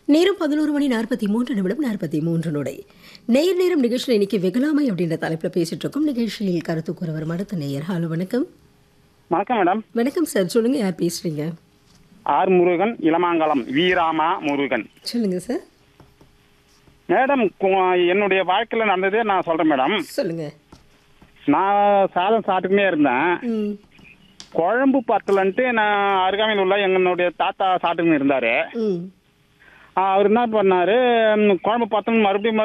நேரம் பதினோரு மணி நாற்பத்தி மூன்று நிமிடம் நாற்பத்தி மூன்று நொடை நேர் நேரம் நிகழ்ச்சியில் இன்னைக்கு வெகுலாமை அப்படின்ற தலைப்பில் பேசிட்டு இருக்கோம் நிகழ்ச்சியில் கருத்து கூறவர் அடுத்த நேயர் ஹலோ வணக்கம் வணக்கம் மேடம் வணக்கம் சார் சொல்லுங்க யார் பேசுறீங்க ஆர் முருகன் இளமாங்கலம் வீராமா முருகன் சொல்லுங்க சார் மேடம் கு- என்னுடைய வாழ்க்கையில் நடந்ததே நான் சொல்கிறேன் மேடம் சொல்லுங்க நான் சாதம் சாப்பிட்டுக்கினே இருந்தேன் ம் குழம்பு பத்தலன்ட்டு நான் அருகாமையில் உள்ள எங்களுடைய தாத்தா சாப்பிட்டுக்கின்னு இருந்தார் ம் அவர் என்ன பண்ணார் குழம்பு பத்தணும் மறுபடியும்